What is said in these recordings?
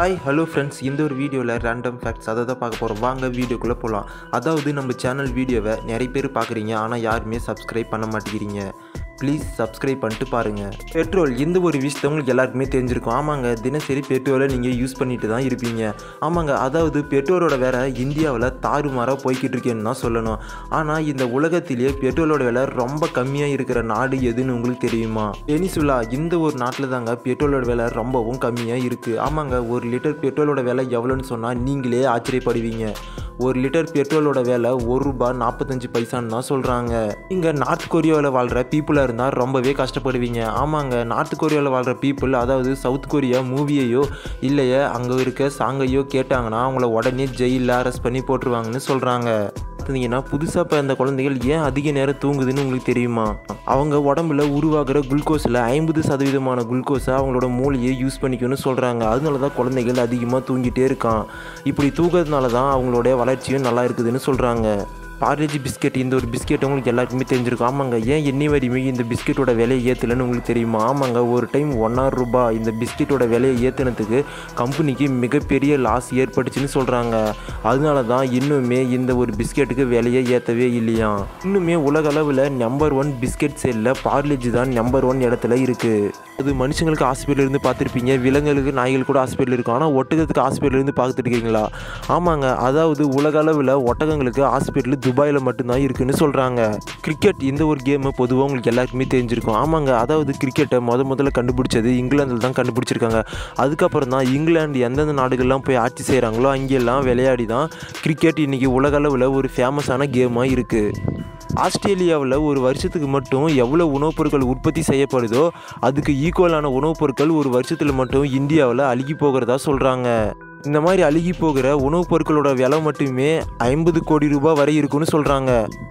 hi hello friends இந்த ஒரு வீடியோவில் ரேண்டம் ஃபேக்ட்ஸ் அதை தான் பார்க்க போகிறோம் வாங்க வீடியோக்குள்ளே போகலாம் அதாவது நம்ம சேனல் வீடியோவை நிறைய பேர் பார்க்குறீங்க ஆனால் யாருமே சப்ஸ்கிரைப் பண்ண மாட்டேங்கிறீங்க ப்ளீஸ் சப்ஸ்கிரைப் பண்ணிட்டு பாருங்கள் பெட்ரோல் இந்த ஒரு விஷயத்த உங்களுக்கு எல்லாருக்குமே தெரிஞ்சிருக்கும் ஆமாங்க தினசரி பெட்ரோலை நீங்கள் யூஸ் பண்ணிட்டு தான் இருப்பீங்க ஆமாங்க அதாவது பெட்ரோலோட விலை இந்தியாவில் தாறுமாறாக போய்கிட்டு இருக்கேன்னு தான் சொல்லணும் ஆனால் இந்த உலகத்திலேயே பெட்ரோலோட விலை ரொம்ப கம்மியாக இருக்கிற நாடு எதுன்னு உங்களுக்கு தெரியுமா வெனிசுலா இந்த ஒரு நாட்டில் தாங்க பெட்ரோலோட விலை ரொம்பவும் கம்மியாக இருக்குது ஆமாங்க ஒரு லிட்டர் பெட்ரோலோட விலை எவ்வளோன்னு சொன்னால் நீங்களே ஆச்சரியப்படுவீங்க ஒரு லிட்டர் பெட்ரோலோட விலை ஒரு ரூபாய் நாற்பத்தஞ்சு பைசான்னு தான் சொல்கிறாங்க இங்கே நார்த் கொரியாவில் வாழ்கிற பீப்புளாக இருந்தால் ரொம்பவே கஷ்டப்படுவீங்க ஆமாங்க நார்த் கொரியாவில் வாழ்கிற பீப்புள் அதாவது சவுத் கொரியா மூவியையோ இல்லையே அங்கே இருக்க சாங்கையோ கேட்டாங்கன்னா அவங்கள உடனே ஜெயிலில் அரெஸ்ட் பண்ணி போட்டுருவாங்கன்னு சொல்கிறாங்க பார்த்தீங்கன்னா புதுசாக பிறந்த குழந்தைகள் ஏன் அதிக நேரம் தூங்குதுன்னு உங்களுக்கு தெரியுமா அவங்க உடம்புல உருவாகிற குளுக்கோஸில் ஐம்பது சதவீதமான குளுக்கோஸை அவங்களோட மூளையை யூஸ் பண்ணிக்கணும்னு சொல்கிறாங்க அதனால தான் குழந்தைகள் அதிகமாக தூங்கிட்டே இருக்கான் இப்படி தூங்குறதுனால தான் அவங்களோட வளர்ச்சியும் நல்லா இருக்குதுன்னு சொல்கிறாங்க பார்லேஜி பிஸ்கெட் இந்த ஒரு பிஸ்கெட் உங்களுக்கு எல்லாருக்குமே தெரிஞ்சிருக்கும் ஆமாங்க ஏன் என்னை வரையுமே இந்த பிஸ்கெட்டோட விலையை ஏற்றலைன்னு உங்களுக்கு தெரியுமா ஆமாங்க ஒரு டைம் ஒன்னாறு ரூபாய் இந்த பிஸ்கெட்டோட விலையை ஏற்றினதுக்கு கம்பெனிக்கு மிகப்பெரிய லாஸ் ஏற்பட்டுச்சுன்னு சொல்கிறாங்க அதனால தான் இன்னுமே இந்த ஒரு பிஸ்கெட்டுக்கு விலையை ஏற்றவே இல்லையா இன்னுமே உலக அளவில் நம்பர் ஒன் பிஸ்கெட் சேலில் பார்லேஜி தான் நம்பர் ஒன் இடத்துல இருக்குது அது மனுஷங்களுக்கு ஹாஸ்பிட்டல் இருந்து பார்த்துருப்பீங்க விலங்குகளுக்கு நாய்கள் கூட ஹாஸ்பிட்டல் இருக்கும் ஆனால் ஒட்டகத்துக்கு ஹாஸ்பிட்டல் இருந்து பார்த்துட்டு இருக்கீங்களா ஆமாங்க அதாவது உலக அளவில் ஒட்டகங்களுக்கு ஹாஸ்பிட்டல் துபாயில் மட்டும்தான் இருக்குன்னு சொல்கிறாங்க கிரிக்கெட் இந்த ஒரு கேமு பொதுவாக உங்களுக்கு எல்லாருக்குமே தெரிஞ்சிருக்கும் ஆமாங்க அதாவது கிரிக்கெட்டை முத முதல்ல கண்டுபிடிச்சது இங்கிலாந்தில் தான் கண்டுபிடிச்சிருக்காங்க அதுக்கப்புறம் தான் இங்கிலாந்து எந்தெந்த நாடுகள்லாம் போய் ஆட்சி செய்கிறாங்களோ அங்கெல்லாம் விளையாடி தான் கிரிக்கெட் இன்றைக்கி உலக அளவில் ஒரு ஃபேமஸான கேமாக இருக்குது ஆஸ்திரேலியாவில் ஒரு வருஷத்துக்கு மட்டும் எவ்வளோ உணவுப் பொருட்கள் உற்பத்தி செய்யப்படுதோ அதுக்கு ஈக்குவலான உணவுப் பொருட்கள் ஒரு வருஷத்தில் மட்டும் இந்தியாவில் அழுகி போகிறதா சொல்கிறாங்க இந்த மாதிரி அழுகி போகிற உணவுப் பொருட்களோட விலை மட்டுமே ஐம்பது கோடி ரூபாய் வரை இருக்குன்னு சொல்கிறாங்க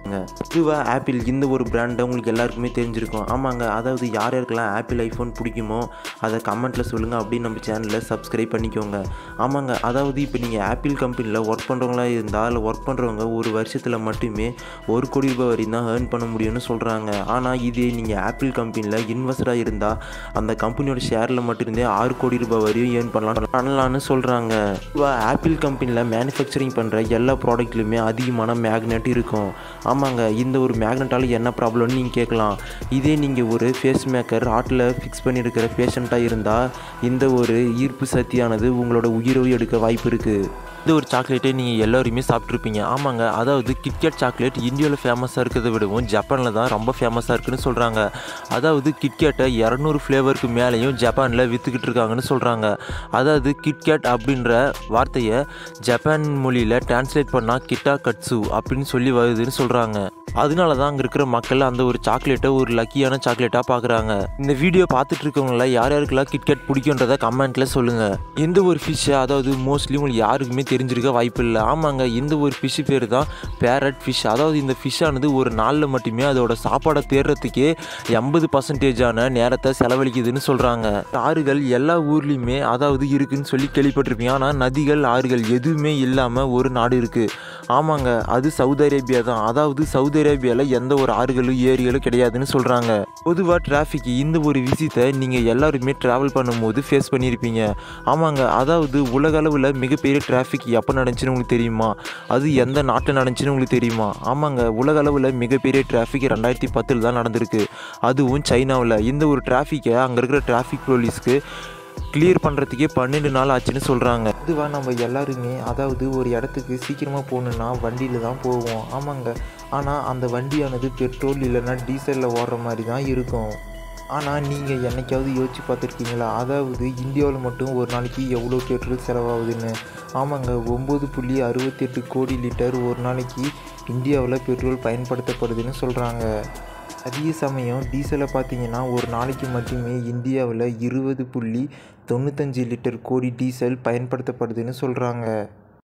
இதுவா ஆப்பிள் இந்த ஒரு பிராண்டை உங்களுக்கு எல்லாருக்குமே தெரிஞ்சிருக்கும் ஆமாங்க அதாவது யார் யாருக்கெல்லாம் ஆப்பிள் ஐஃபோன் பிடிக்குமோ அதை கமெண்ட்டில் சொல்லுங்கள் அப்படின்னு நம்ம சேனலில் சப்ஸ்கிரைப் பண்ணிக்கோங்க ஆமாங்க அதாவது இப்போ நீங்கள் ஆப்பிள் கம்பெனியில் ஒர்க் பண்ணுறவங்களா இருந்தால் அதில் ஒர்க் பண்ணுறவங்க ஒரு வருஷத்தில் மட்டுமே ஒரு கோடி ரூபாய் வரையும் தான் ஏர்ன் பண்ண முடியும்னு சொல்கிறாங்க ஆனால் இதே நீங்கள் ஆப்பிள் கம்பெனியில் இன்வெஸ்டராக இருந்தால் அந்த கம்பெனியோட ஷேரில் மட்டும்தே ஆறு கோடி ரூபாய் வரையும் ஏர்ன் பண்ணலாம் பண்ணலான்னு சொல்கிறாங்க ஆப்பிள் கம்பெனியில் மேனுஃபேக்சரிங் பண்ணுற எல்லா ப்ராடக்ட்லையுமே அதிகமான மேக்னெட் இருக்கும் ஆமாங்க இந்த ஒரு மேக்னெட்டால் என்ன ப்ராப்ளம்னு நீங்கள் கேட்கலாம் இதே நீங்கள் ஒரு ஃபேஸ் மேக்கர் ஹார்ட்டில் ஃபிக்ஸ் பண்ணியிருக்கிற பேஷண்ட்டாக இருந்தால் இந்த ஒரு ஈர்ப்பு சக்தியானது உங்களோட உயிரை எடுக்க வாய்ப்பு இருக்குது இந்த ஒரு சாக்லேட்டை நீங்கள் எல்லோருமே சாப்பிட்ருப்பீங்க ஆமாங்க அதாவது கிட்கேட் சாக்லேட் இந்தியாவில் ஃபேமஸாக இருக்கிறத விடவும் ஜப்பானில் தான் ரொம்ப ஃபேமஸாக இருக்குன்னு சொல்கிறாங்க அதாவது கிட்கேட்டை இரநூறு ஃப்ளேவருக்கு மேலேயும் ஜப்பானில் விற்றுக்கிட்டு இருக்காங்கன்னு சொல்கிறாங்க அதாவது கிட்கேட் அப்படின்ற வார்த்தையை ஜப்பான் மொழியில் டிரான்ஸ்லேட் பண்ணால் கிட்டா கட்சு அப்படின்னு சொல்லி வருதுன்னு சொல்கிறாங்க அதனால தான் அங்கே இருக்கிற மக்கள் அந்த ஒரு சாக்லேட்டை ஒரு லக்கியான சாக்லேட்டாக பார்க்குறாங்க இந்த வீடியோ பார்த்துட்டு இருக்கவங்கள யார் யாருக்கெல்லாம் கிட்கேட் பிடிக்குன்றதை கமெண்ட்டில் சொல்லுங்கள் எந்த ஒரு ஃபிஷ்ஷை அதாவது மோஸ்ட்லி உங்களுக்கு யாருக்குமே தெரிஞ்சிருக்க வாய்ப்பு இல்லை ஆமாங்க இந்த ஒரு ஃபிஷ்ஷு பேர் தான் பேரட் ஃபிஷ் அதாவது இந்த ஃபிஷ்ஷானது ஒரு நாளில் மட்டுமே அதோட சாப்பாடை தேடுறதுக்கே எண்பது பர்சன்டேஜான நேரத்தை செலவழிக்குதுன்னு சொல்கிறாங்க ஆறுகள் எல்லா ஊர்லேயுமே அதாவது இருக்குன்னு சொல்லி கேள்விப்பட்டிருப்பீங்க ஆனால் நதிகள் ஆறுகள் எதுவுமே இல்லாமல் ஒரு நாடு இருக்குது ஆமாங்க அது சவுதி அரேபியா தான் அதாவது சவுதி அரேபியாவில் எந்த ஒரு ஆறுகளும் ஏரிகளும் கிடையாதுன்னு சொல்கிறாங்க பொதுவாக டிராஃபிக் இந்த ஒரு விஷயத்தை நீங்கள் எல்லாருமே ட்ராவல் பண்ணும்போது ஃபேஸ் பண்ணியிருப்பீங்க ஆமாங்க அதாவது உலக அளவில் மிகப்பெரிய டிராஃபிக் எப்போ நடந்துச்சுன்னு உங்களுக்கு தெரியுமா அது எந்த நாட்டில் நடந்துச்சுன்னு உங்களுக்கு தெரியுமா ஆமாங்க உலக அளவில் மிகப்பெரிய டிராஃபிக் ரெண்டாயிரத்தி பத்தில் தான் நடந்திருக்கு அதுவும் சைனாவில் இந்த ஒரு டிராஃபிக்கை அங்கே இருக்கிற டிராஃபிக் போலீஸ்க்கு கிளியர் பண்ணுறதுக்கே பன்னெண்டு நாள் ஆச்சுன்னு சொல்கிறாங்க இதுவாக நம்ம எல்லாருமே அதாவது ஒரு இடத்துக்கு சீக்கிரமாக போகணுன்னா வண்டியில் தான் போவோம் ஆமாங்க ஆனால் அந்த வண்டியானது பெட்ரோல் இல்லைன்னா டீசலில் ஓடுற மாதிரி தான் இருக்கும் ஆனால் நீங்கள் என்னைக்காவது யோசிச்சு பார்த்துருக்கீங்களா அதாவது இந்தியாவில் மட்டும் ஒரு நாளைக்கு எவ்வளோ பெட்ரோல் செலவாகுதுன்னு ஆமாங்க ஒம்பது புள்ளி அறுபத்தெட்டு கோடி லிட்டர் ஒரு நாளைக்கு இந்தியாவில் பெட்ரோல் பயன்படுத்தப்படுதுன்னு சொல்கிறாங்க அதே சமயம் டீசலை பார்த்தீங்கன்னா ஒரு நாளைக்கு மட்டுமே இந்தியாவில் இருபது புள்ளி தொண்ணூத்தஞ்சு லிட்டர் கோடி டீசல் பயன்படுத்தப்படுதுன்னு சொல்கிறாங்க